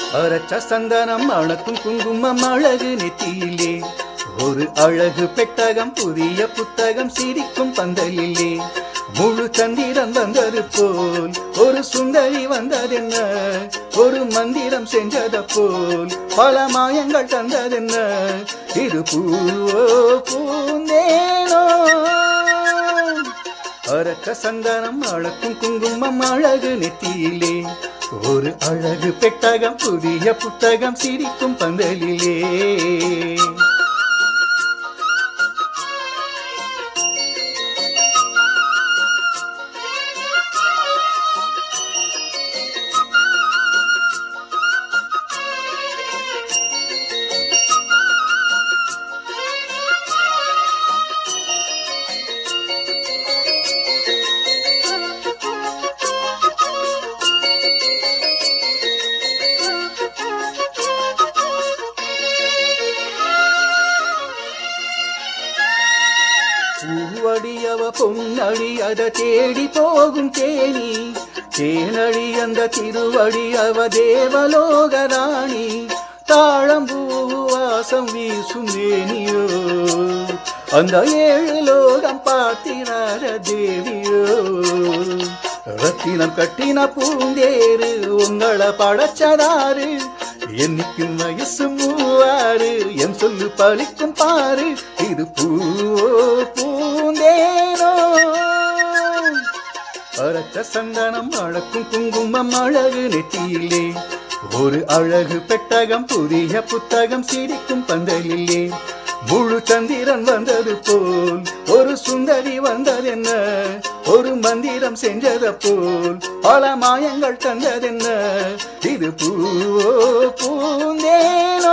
அரச்ச சந்தனம் அணக்கும் குங்குமம் அழகு நெத்தியிலே ஒரு அழகு பெட்டகம் புதிய புத்தகம் சிரிக்கும் பந்தலிலே முழு சந்திரன் வந்தது போல் ஒரு சுந்தரி வந்ததென்ன ஒரு மந்திரம் செஞ்சத போல் பல மாயங்கள் தந்ததென்ன இது பூவோ பூந்தேனோ அரக்க சந்தனம் அழக்கும் குங்குமம் அழகு நெத்தியிலே ஒரு அழகு பெட்டகம் புதிய புத்தகம் சிரிக்கும் பந்தலிலே பூவடியவ பொன்னடி அத தேடி போகும் தேனி தேனடி அந்த திருவடி அவ தேவலோக ராணி தாழம்பூ வாசம் வீசும் மேனியோ அந்த ஏழு லோகம் பார்த்தினார தேவியோ ரத்தினம் கட்டின பூந்தேரு உங்களை படைச்சதாரு என்னைக்கும் வயசு மூவாறு என் சொல்லு பழிக்கும் பாரு இது பூவோ பூந்தேனோ அரச்ச சந்தனம் அழக்கும் குங்குமம் அழகு நெத்தியிலே ஒரு அழகு பெட்டகம் புதிய புத்தகம் சிரிக்கும் பந்தலிலே முழு சந்திரன் வந்தது போல் ஒரு சுந்தரி வந்ததென்ன ஒரு மந்திரம் செஞ்சத போல் பல மாயங்கள் தந்ததென்ன இது பூவோ பூந்தேனோ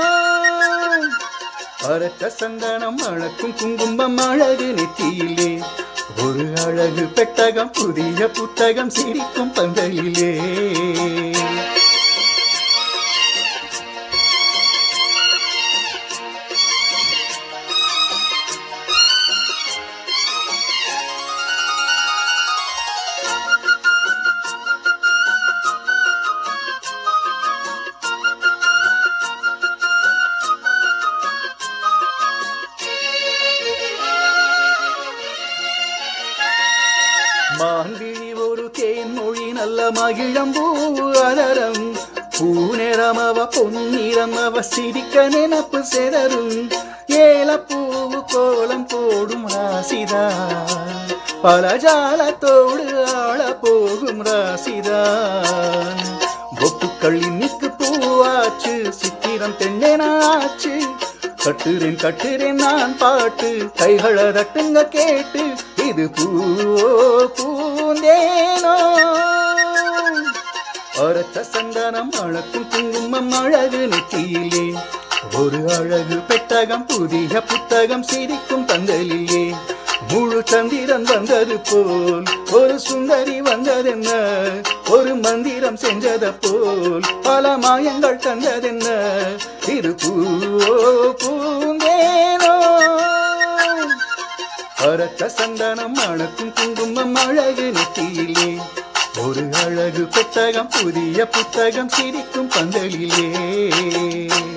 அரக்க சந்தனம் அழக்கும் குங்குமம் அழகு நெத்தியிலே ஒரு அழகு பெட்டகம் புதிய புத்தகம் சிரிக்கும் பந்தலிலே மான்விழி ஒரு தேன்மொழி நல்ல மகிழம்பூ அலரம் பூநிறமவ பொன்னிறமவ சிரிக்க நினப்பு செதறும் ஏலப்பூவு கோலம் போடும் ராசிதா பல ஜாலத்தோடு ஆள போகும் ராசிதான் பொட்டுக்கள் இன்னைக்கு பூவாச்சு சித்திரம் தென்னெனாச்சு கட்டுறேன் கட்டுறேன் நான் பாட்டு கைகளை தட்டுங்க கேட்டு இது பூவோ பூந்தேனோ அரச்ச சந்தனம் அழக்கும் குங்குமம் அழகு நெத்தியிலே ஒரு அழகு பெட்டகம் புதிய புத்தகம் சிரிக்கும் பந்தலிலே முழு சந்திரன் வந்தது போல் ஒரு சுந்தரி வந்ததென்ன ஒரு மந்திரம் செஞ்சத போல் பல மாயங்கள் தந்ததென்ன இது பூவோ பூந்தேனோ அரக்க சந்தனம் அணக்கும் குங்குமம் அழகு நெத்தியிலே ஒரு அழகு புத்தகம் புதிய புத்தகம் சிரிக்கும் பந்தலிலே